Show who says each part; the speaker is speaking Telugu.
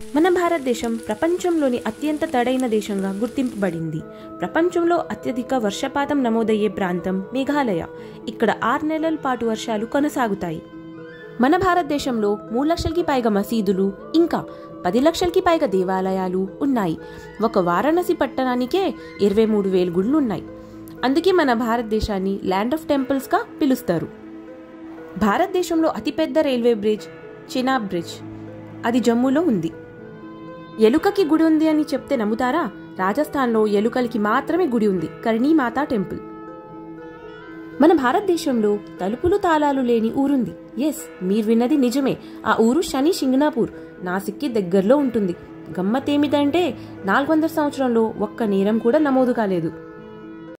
Speaker 1: మన భారతదేశం ప్రపంచంలోని అత్యంత తడైన దేశంగా గుర్తింపబడింది ప్రపంచంలో అత్యధిక వర్షపాతం నమోదయ్యే ప్రాంతం మేఘాలయ ఇక్కడ ఆరు నెలల పాటు వర్షాలు కొనసాగుతాయి మన భారతదేశంలో మూడు లక్షలకి పైగా మసీదులు ఇంకా పది లక్షలకి పైగా దేవాలయాలు ఉన్నాయి ఒక వారణాసి పట్టణానికే ఇరవై మూడు వేలు గుళ్ళు ఉన్నాయి అందుకే మన భారతదేశాన్ని ల్యాండ్ ఆఫ్ టెంపుల్స్గా పిలుస్తారు భారతదేశంలో అతిపెద్ద రైల్వే బ్రిడ్జ్ చినాబ్ బ్రిడ్జ్ అది జమ్మూలో ఉంది ఎలుకకి గుడి ఉంది అని చెప్తే నమ్ముతారా రాజస్థాన్లో ఎలుకలకి మాత్రమే గుడి ఉంది కర్ణీమాతా టెంపుల్ మన భారతదేశంలో తలుపులు తాళాలు లేని ఊరుంది ఎస్ మీరు విన్నది నిజమే ఆ ఊరు శని సింగనాపూర్ నాసిక్కి దగ్గరలో ఉంటుంది గమ్మతేమిటంటే నాలుగు వందల సంవత్సరంలో ఒక్క నేరం కూడా నమోదు కాలేదు